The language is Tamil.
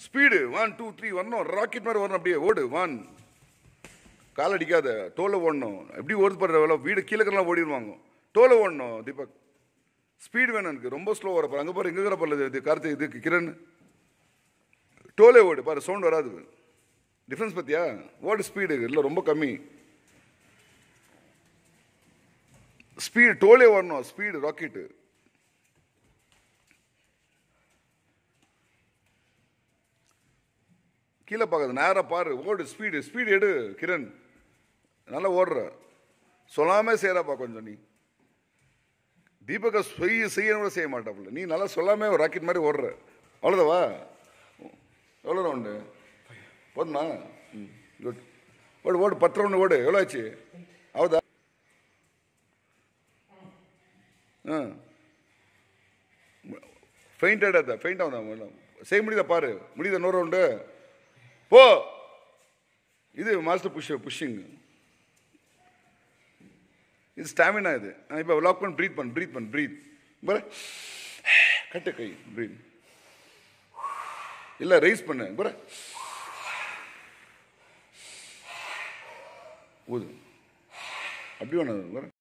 ஸ்பீடு ஒன் டூ த்ரீ வரணும் ராக்கெட் மாதிரி வரணும் அப்படியே ஓடு ஒன் கால் அடிக்காத டோலை ஓடணும் எப்படி ஓடுது பாரு எவ்வளோ வீடு கீழே கீழே ஓடிடுவாங்க டோலை ஓடணும் தீபக் ஸ்பீடு வேணும் எனக்கு ரொம்ப ஸ்லோ வர பாரு அங்கே பாரு எங்கே பாரு இது கார்த்தி இது கிரண் டோலே ஓடு பாரு சவுண்ட் வராது டிஃப்ரென்ஸ் பார்த்தியா ஓடு ஸ்பீடு இல்லை ரொம்ப கம்மி ஸ்பீடு டோலே வரணும் ஸ்பீடு ராக்கெட்டு கீழே பார்க்காத நேராக பாரு ஓடு ஸ்பீடு ஸ்பீடு எடு கிரண் நல்லா ஓடுற சொல்லாம செய்யறாப்பா கொஞ்சம் நீ தீபக செய்ய செய்யணும் கூட செய்ய மாட்டாப்புல நீ நல்லா சொல்லாம ஒரு ராக்கெட் மாதிரி ஓடுற அவ்வளோதாவா எவ்வளோ ரவுண்டு போதுமா ம் குட் ஓடு ஓடு பத்து ரவுண்டு ஓடு எவ்வளோ ஆச்சு அவ்வளோதா ஆ ஃபெயிண்ட் ஆடாத ஃபெயிண்ட் ஆகுதா செய்ய முடியுதா பாரு முடியுதா நூறு ரவுண்டு போ இது மாஸ்டர் புஷ் புஷ்ஷிங் இது ஸ்டாமினா இது இப்போ லாக் பண்ணி ப்ரீத் பண்ணு ப்ரீத் பண்ணு ப்ரீத் பாரு கட்டு கை ப்ரீத் இல்லை ரைஸ் பண்ணு பாரு ஊது அப்படி ஒன்று பாரு